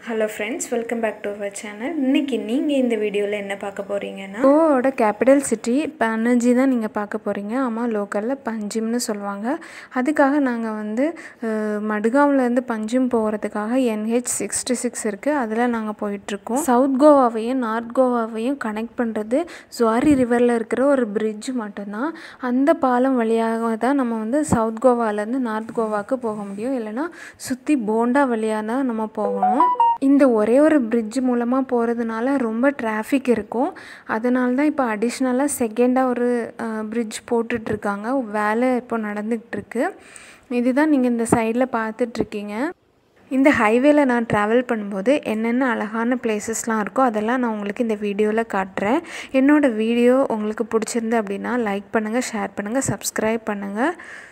hello friends welcome back to our channel இன்றைக்கி நீங்கள் இந்த வீடியோவில் என்ன பார்க்க போகிறீங்கன்னா கோவாவோட கேபிட்டல் சிட்டி பனஜி தான் நீங்கள் பார்க்க போகிறீங்க ஆமாம் லோக்கலில் பஞ்சிம்னு சொல்லுவாங்க அதுக்காக நாங்கள் வந்து அஹ், மடுகாவ்லேருந்து பஞ்சிம் போகிறதுக்காக என்ஹெச் சிக்ஸ்டி சிக்ஸ் இருக்குது அதில் நாங்கள் போயிட்டுருக்கோம் சவுத் கோவாவையும் நார்த் கோவாவையும் கனெக்ட் பண்ணுறது ஜுவாரி ரிவரில் இருக்கிற ஒரு பிரிட்ஜ் மட்டும்தான் அந்த பாலம் வழியாக தான் நம்ம வந்து சவுத் கோவாலேருந்து நார்த் கோவாவுக்கு போக முடியும் இல்லைன்னா சுற்றி போண்டா வழியாக தான் நம்ம போகணும் இந்த ஒரே ஒரு பிரிட்ஜ் மூலமாக போகிறதுனால ரொம்ப டிராஃபிக் இருக்கும் அதனால தான் இப்போ அடிஷ்னலாக செகண்டாக ஒரு பிரிட்ஜ் போட்டுட்ருக்காங்க வேலை இப்போ நடந்துக்கிட்டு இருக்கு இதுதான் நீங்கள் இந்த சைடில் பார்த்துட்ருக்கீங்க இந்த ஹைவேல நான் ட்ராவல் பண்ணும்போது என்னென்ன அழகான பிளேசஸ்லாம் இருக்கோ அதெல்லாம் நான் உங்களுக்கு இந்த வீடியோவில் காட்டுறேன் என்னோடய வீடியோ உங்களுக்கு பிடிச்சிருந்து அப்படின்னா லைக் பண்ணுங்கள் ஷேர் பண்ணுங்கள் சப்ஸ்கிரைப் பண்ணுங்கள்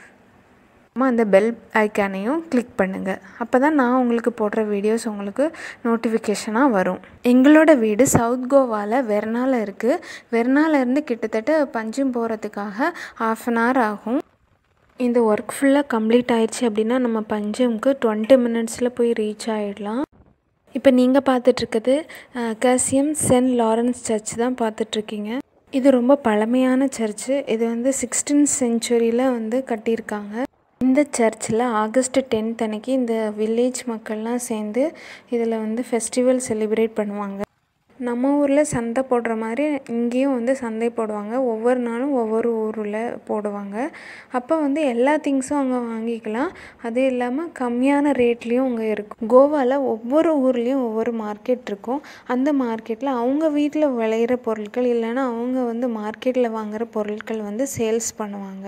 அப்புறமா அந்த பெல் ஐக்கானையும் கிளிக் பண்ணுங்கள் அப்போ தான் நான் உங்களுக்கு போடுற வீடியோஸ் உங்களுக்கு நோட்டிஃபிகேஷனாக வரும் எங்களோட வீடு சவுத் கோவாவில் வெர்னால இருக்குது வெர்னாலேருந்து கிட்டத்தட்ட பஞ்சும் போகிறதுக்காக ஆஃப் அன் ஹவர் ஆகும் இந்த ஒர்க் ஃபுல்லாக கம்ப்ளீட் ஆயிடுச்சு அப்படின்னா நம்ம பஞ்சமுக்கு டுவெண்ட்டி மினிட்ஸில் போய் ரீச் ஆகிடலாம் இப்போ நீங்கள் பார்த்துட்ருக்குது கேசியம் சென்ட் லாரன்ஸ் சர்ச் தான் பார்த்துட்ருக்கீங்க இது ரொம்ப பழமையான சர்ச்சு இது வந்து சிக்ஸ்டீன் செஞ்சுரியில் வந்து கட்டியிருக்காங்க இந்த சர்ச்சில் ஆகஸ்ட் டென்த் அன்னைக்கு இந்த வில்லேஜ் மக்கள்லாம் சேர்ந்து இதில் வந்து ஃபெஸ்டிவல் செலிப்ரேட் பண்ணுவாங்க நம்ம ஊரில் சந்தை போடுற மாதிரி இங்கேயும் வந்து சந்தை போடுவாங்க ஒவ்வொரு நாளும் ஒவ்வொரு ஊரில் போடுவாங்க அப்போ வந்து எல்லா திங்ஸும் அங்கே வாங்கிக்கலாம் அது இல்லாமல் கம்மியான ரேட்லேயும் அங்கே இருக்கும் கோவாவில் ஒவ்வொரு ஊர்லேயும் ஒவ்வொரு மார்க்கெட் இருக்கும் அந்த மார்க்கெட்டில் அவங்க வீட்டில் விளையிற பொருட்கள் இல்லைன்னா அவங்க வந்து மார்க்கெட்டில் வாங்குகிற பொருட்கள் வந்து சேல்ஸ் பண்ணுவாங்க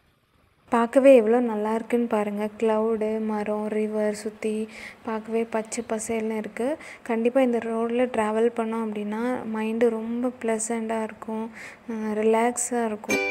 பார்க்கவே எவ்வளோ நல்லா இருக்குன்னு பாருங்கள் க்ளவுடு மரம் ரிவர் சுற்றி பார்க்கவே பச்சை பசேல்னு இருக்குது கண்டிப்பாக இந்த ரோடில் ட்ராவல் பண்ணோம் அப்படின்னா மைண்டு ரொம்ப ப்ளசண்ட்டாக இருக்கும் ரிலாக்ஸாக இருக்கும்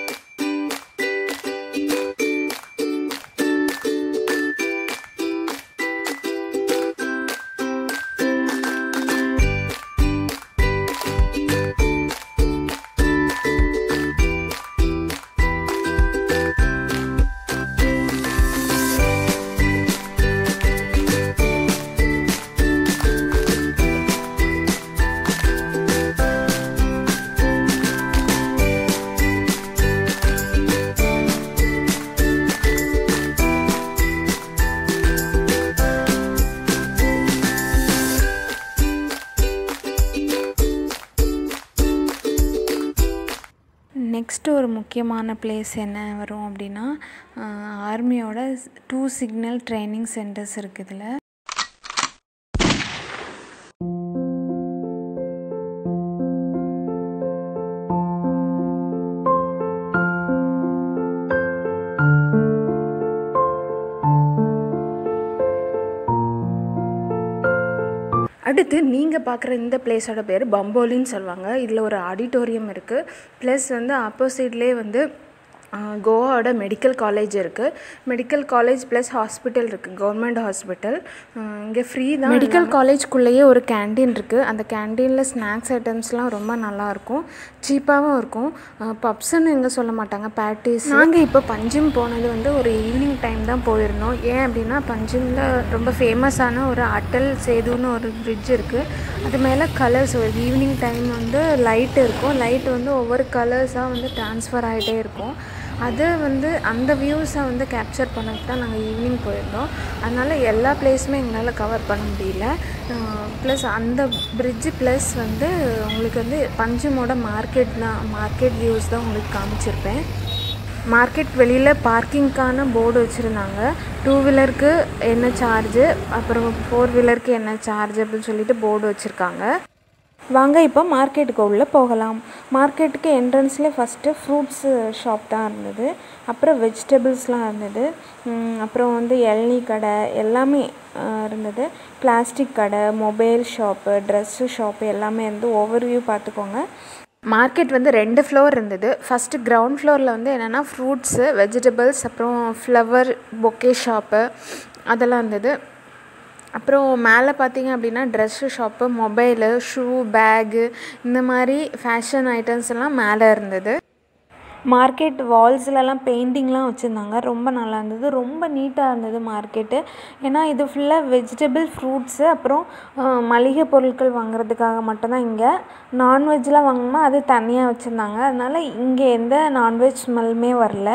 நெக்ஸ்ட் ஒரு முக்கியமான பிளேஸ் என்ன வரும் அப்படின்னா ஆர்மியோட டூ சிக்னல் ட்ரைனிங் சென்டர்ஸ் இருக்குது இதில் அடுத்து நீங்கள் பார்க்குற இந்த பிளேஸோட பேர் பம்போலின்னு சொல்லுவாங்க இதில் ஒரு ஆடிட்டோரியம் இருக்குது ப்ளஸ் வந்து ஆப்போசிட்லேயே வந்து ஆஹ், கோவாவோட மெடிக்கல் காலேஜ் இருக்குது மெடிக்கல் காலேஜ் ப்ளஸ் ஹாஸ்பிட்டல் இருக்குது கவர்மெண்ட் ஹாஸ்பிட்டல் இங்கே ஃப்ரீ தான் மெடிக்கல் காலேஜ்குள்ளேயே ஒரு கேண்டீன் இருக்குது அந்த கேண்டீனில் ஸ்நாக்ஸ் ஐட்டம்ஸ்லாம் ரொம்ப நல்லாயிருக்கும் சீப்பாகவும் இருக்கும் பப்ஸ்ன்னு எங்கே சொல்ல மாட்டாங்க பேட்டிஸ் நாங்கள் இப்போ பஞ்சிம் போனது வந்து ஒரு ஈவினிங் டைம் தான் போயிருந்தோம் ஏன் அப்படின்னா பஞ்சிமில் ரொம்ப ஃபேமஸான ஒரு அட்டல் சேதுன்னு ஒரு பிரிட்ஜ் இருக்குது அது மேலே கலர்ஸ் ஒரு ஈவினிங் டைம் வந்து லைட் இருக்கும் லைட் வந்து ஒவ்வொரு கலர்ஸாக வந்து ட்ரான்ஸ்ஃபர் ஆகிட்டே இருக்கும் அது வந்து அந்த வியூஸை வந்து கேப்சர் பண்ணதுக்கு தான் நாங்கள் ஈவினிங் போயிருந்தோம் அதனால் எல்லா பிளேஸுமே எங்களால் கவர் பண்ண முடியல ப்ளஸ் அந்த பிரிட்ஜு ப்ளஸ் வந்து உங்களுக்கு வந்து பஞ்சுமோட மார்க்கெட் தான் மார்க்கெட் வியூஸ் தான் உங்களுக்கு காமிச்சிருப்பேன் மார்க்கெட் வெளியில் பார்க்கிங்க்கான போர்டு வச்சுருந்தாங்க டூ வீலருக்கு என்ன சார்ஜு அப்புறம் ஃபோர் வீலருக்கு என்ன சார்ஜ் அப்படின்னு சொல்லிட்டு போர்டு வச்சுருக்காங்க வாங்க இப்போ மார்க்கெட்டுக்கு உள்ளே போகலாம் மார்க்கெட்டுக்கு என்ட்ரன்ஸ்லேயே ஃபஸ்ட்டு ஃப்ரூட்ஸு ஷாப் தான் இருந்தது அப்புறம் வெஜிடபிள்ஸ்லாம் இருந்தது உம், அப்புறம் வந்து இளநீ கடை எல்லாமே அஹ், இருந்தது பிளாஸ்டிக் கடை மொபைல் ஷாப்பு ட்ரெஸ்ஸு ஷாப்பு எல்லாமே இருந்து ஓவர் வியூ பார்த்துக்கோங்க மார்க்கெட் வந்து ரெண்டு ஃப்ளோர் இருந்தது ஃபஸ்ட்டு கிரவுண்ட் ஃப்ளோரில் வந்து என்னென்னா ஃப்ரூட்ஸு வெஜிடபிள்ஸ் அப்புறம் ஃப்ளவர் பொக்கே ஷாப்பு அதெல்லாம் இருந்தது அப்புறம் மேலே பார்த்தீங்க அப்படின்னா dress shop mobile shoe bag இந்த மாதிரி ஃபேஷன் ஐட்டம்ஸ் எல்லாம் மேலே இருந்தது மார்க்கெட் வால்ஸ்லலாம் பெயிண்டிங்லாம் வச்சுருந்தாங்க ரொம்ப நல்லா இருந்தது ரொம்ப நீட்டாக இருந்தது மார்க்கெட்டு ஏன்னா இது ஃபுல்லாக வெஜிடபிள் ஃப்ரூட்ஸு அப்புறம் அஹ், மளிகை பொருட்கள் வாங்குறதுக்காக மட்டும்தான் இங்கே நான்வெஜ்லாம் வாங்கினா அது தனியாக வச்சுருந்தாங்க அதனால் இங்கே எந்த நான்வெஜ் ஸ்மெல்லுமே வரல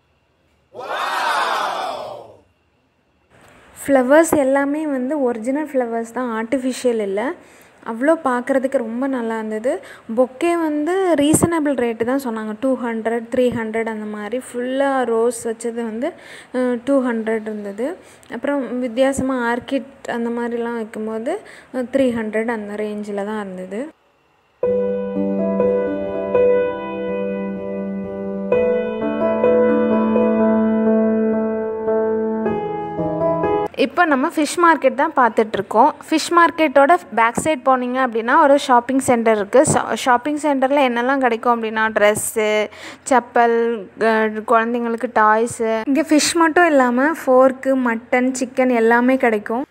ஃப்ளவர்ஸ் எல்லாமே வந்து ஒரிஜினல் ஃப்ளவர்ஸ் தான் ஆர்டிஃபிஷியல் இல்லை அவ்வளோ பார்க்குறதுக்கு ரொம்ப நல்லா இருந்தது பொக்கே வந்து ரீசனபிள் ரேட்டு தான் சொன்னாங்க டூ ஹண்ட்ரட் த்ரீ ஹண்ட்ரட் அந்த மாதிரி ஃபுல்லாக ரோஸ் வச்சது வந்து டூ ஹண்ட்ரட் இருந்தது அப்புறம் வித்தியாசமாக ஆர்கிட் அந்த மாதிரிலாம் வைக்கும்போது த்ரீ ஹண்ட்ரட் அந்த ரேஞ்சில் தான் இருந்தது இப்போ நம்ம ஃபிஷ் மார்க்கெட் தான் பார்த்துட்ருக்கோம் ஃபிஷ் மார்க்கெட்டோட பேக் சைட் போனீங்க அப்படின்னா ஒரு ஷாப்பிங் சென்டர் இருக்குது ஷாப்பிங் சென்டரில் என்னெல்லாம் கிடைக்கும் அப்படின்னா ட்ரெஸ்ஸு செப்பல் க- குழந்தைங்களுக்கு டாய்ஸு இங்கே ஃபிஷ் மட்டும் இல்லாமல் ஃபோர்க்கு மட்டன் சிக்கன் எல்லாமே கிடைக்கும்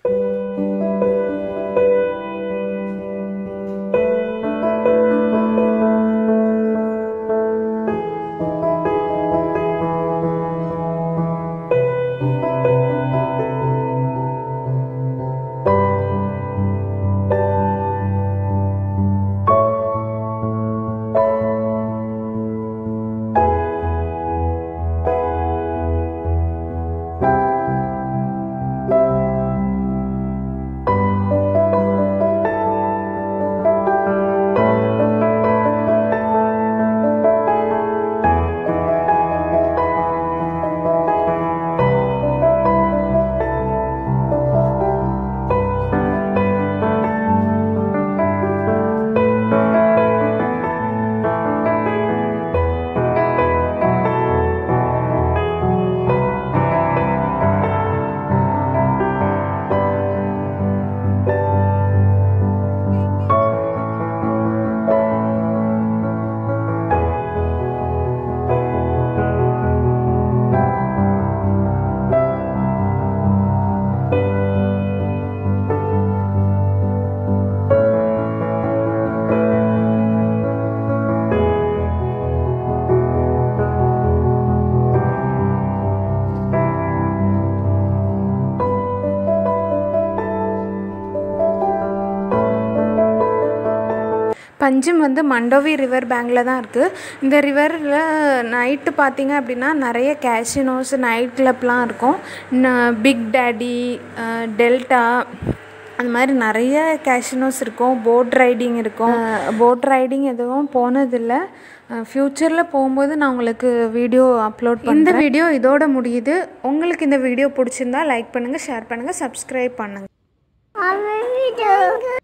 பஞ்சும் வந்து மண்டோவி ரிவர் பேங்கில் தான் இருக்குது இந்த ரிவரில் நைட்டு பார்த்தீங்க அப்படின்னா நிறைய கேஷினோஸ் நைட் கிளப்லாம் இருக்கும் பிக் டேடி டெல்டா அந்த மாதிரி நிறைய கேஷினோஸ் இருக்கும் போட் ரைடிங் இருக்கும் போட் ரைடிங் எதுவும் போனதில்லை ஃப்யூச்சரில் போகும்போது நான் உங்களுக்கு வீடியோ அப்லோட் பண்ண இந்த வீடியோ இதோட முடியுது உங்களுக்கு இந்த வீடியோ பிடிச்சிருந்தா லைக் பண்ணுங்கள் ஷேர் பண்ணுங்கள் சப்ஸ்கிரைப் பண்ணுங்கள் Our video